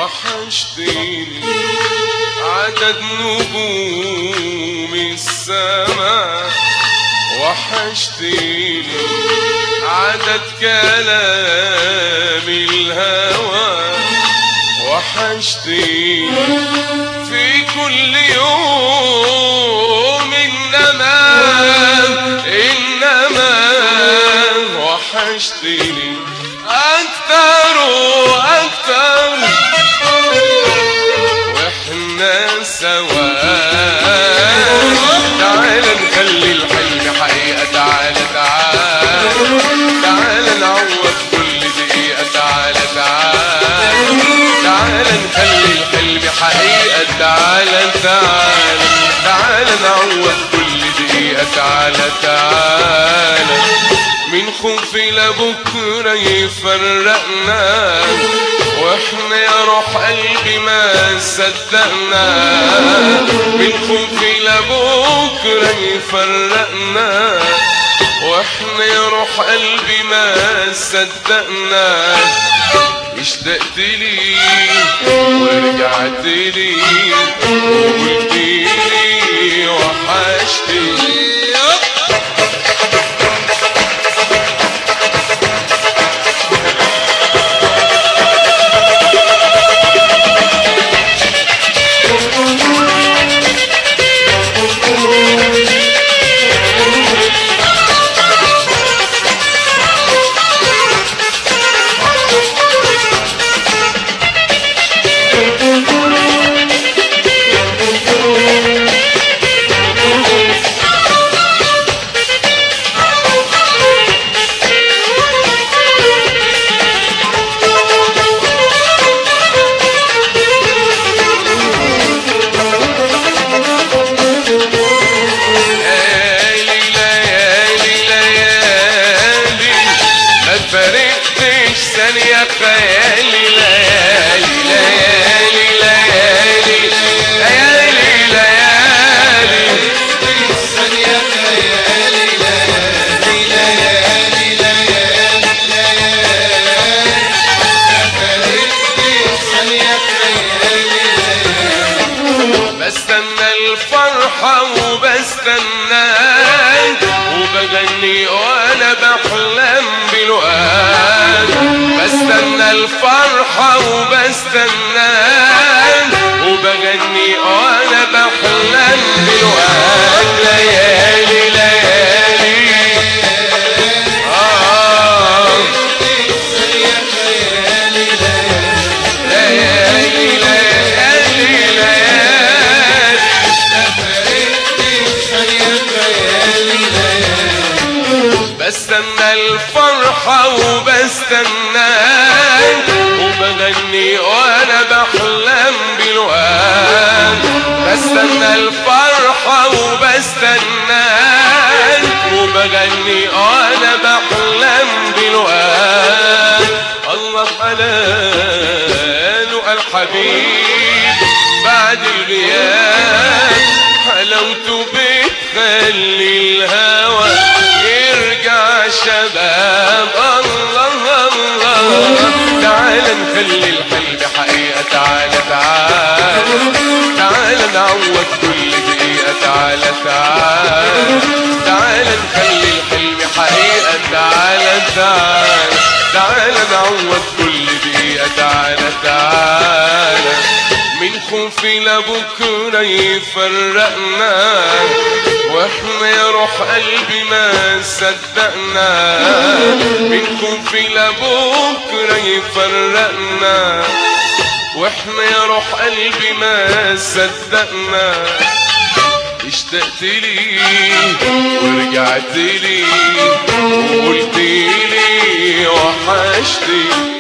وحشتني عدد نجوم السماء وحشتني عدد كلام الهوى وحشتني في كل يوم إنما إنما وحشتني أكتر وأكتر وإحنا سوا تعال نخلي الحلم حقيقة تعال تعال تعال نعوض كل دقيقة تعال تعال تعال نخلي الحلم حقيقة تعال تعال تعال نعوض كل دقيقة تعال تعال من خوف لبكرة يفرقنا واحنا يا روح قلبي ما صدقنا من خوف لبكرة يفرقنا واحنا يا روح قلبي ما صدقنا اشتقت لي ورجعت لي وقلت لي وحشتني ليالي ليالي ليالي ما تفارقتش ثانية خيالي ليالي ليالي ليالي ليالي ليالي ثانية ليالي ليالي ليالي ليالي ليالي فرقتي ثانية ليالي بستنى الفرحة وبستناك وبغني وانا بحلم بالوقت بستنى الفرحة وبستناك وبغني وانا بحلم بالوقت ليالي ليالي آه ليالي ليالي ليالي بستنى الفرحة وبستناك وبغني وانا بحلم بالوقت بستنى الفرحة وبستناك وبغني وانا بحلم بالوقت الله حلال الحبيب بعد الغياب حلاوته بتخلي الهوى يرجع شباب الله الله تعال نخلي الحلم حقيقة تعال تعال تعال نعوض كل دقيقة تعال تعال تعال نخلي الحلم حقيقة تعال تعال تعال نعوض كل دقيقة تعال تعال من خوفي لبكرة يفرقنا واحنا يا روح قلبي ما صدقنا من خوفي لبكرة يفرقنا واحنا يا روح قلبي ما صدقنا اشتقت لي ورجعت لي وقلت لي وحشتني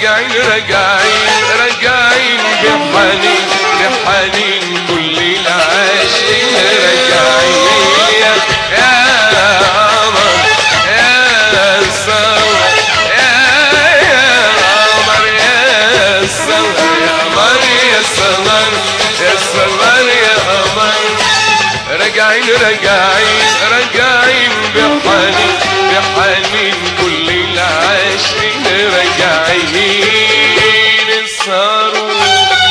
راجعين راجعين راجعين بحنين بحنين كل العاشقين راجعين يا يا قمر يا سمر يا يا قمر يا سمر يا قمر يا سمر يا سمر يا قمر راجعين راجعين راجعين بحنين بحنين كل العاشقين راجعين صاروا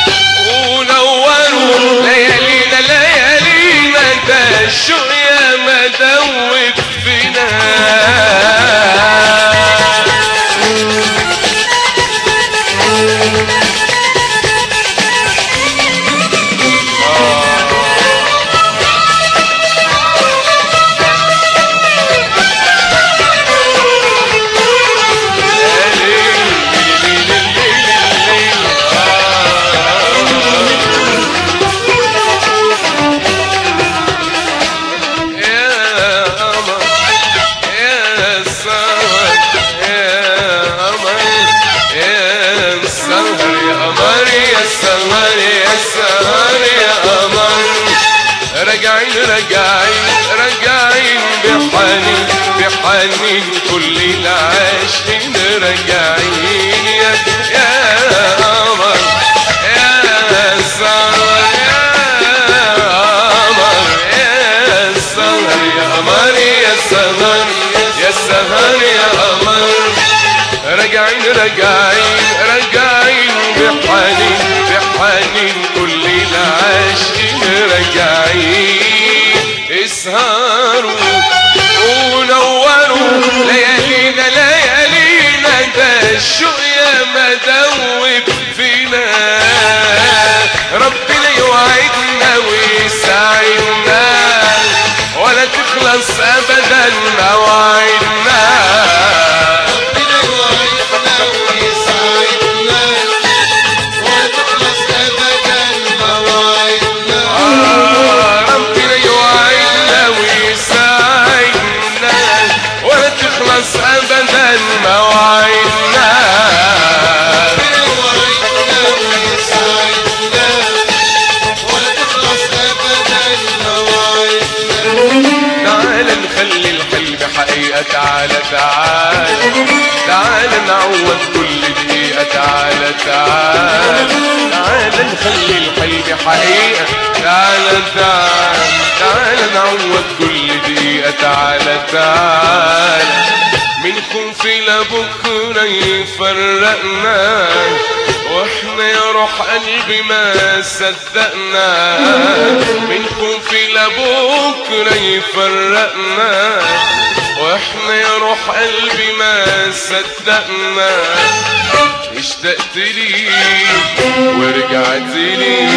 ونوروا ليالينا ليالينا ده الشوق يا مدوب فينا يا قمر يا سهر يا قمر يا سهر يا قمر يا سهر يا سهر يا قمر راجعين راجعين راجعين بحنين بحنين كل العاشقين راجعين يا يا قمر يا سهر يا قمر يا سهر يا قمر يا سهر يا سهر يا قمر راجعين راجعين راجعين بحنين بحنين كل العاشقين راجعين اسهروا ونوروا ليالينا ليالينا ده الشوق يا مدوب فينا ربنا يوعدنا ويساعدنا ولا تخلص ابدا مواعيدنا ربنا يوعدنا ويسعدنا وتخلص أبدا مواعيدنا آه، ربنا يوعدنا ويساعدنا ولا تخلص ابدا مواعيدنا ربنا يوعدنا ويسعدنا وتخلص أبدا مواعيدنا تعال نخلي الحلم حقيقة تعالى تعال تعال نعوض كل دقيقة تعالى تعال تعال نخلي الحلم حقيقة تعالى تعال تعال نعوض كل دقيقة تعالى تعال من خوف لبكرة يفرقنا واحنا يا روح قلبي ما صدقنا من خوف لبكرة يفرقنا واحنا يا روح قلبي ما صدقنا اشتقت لي ورجعت لي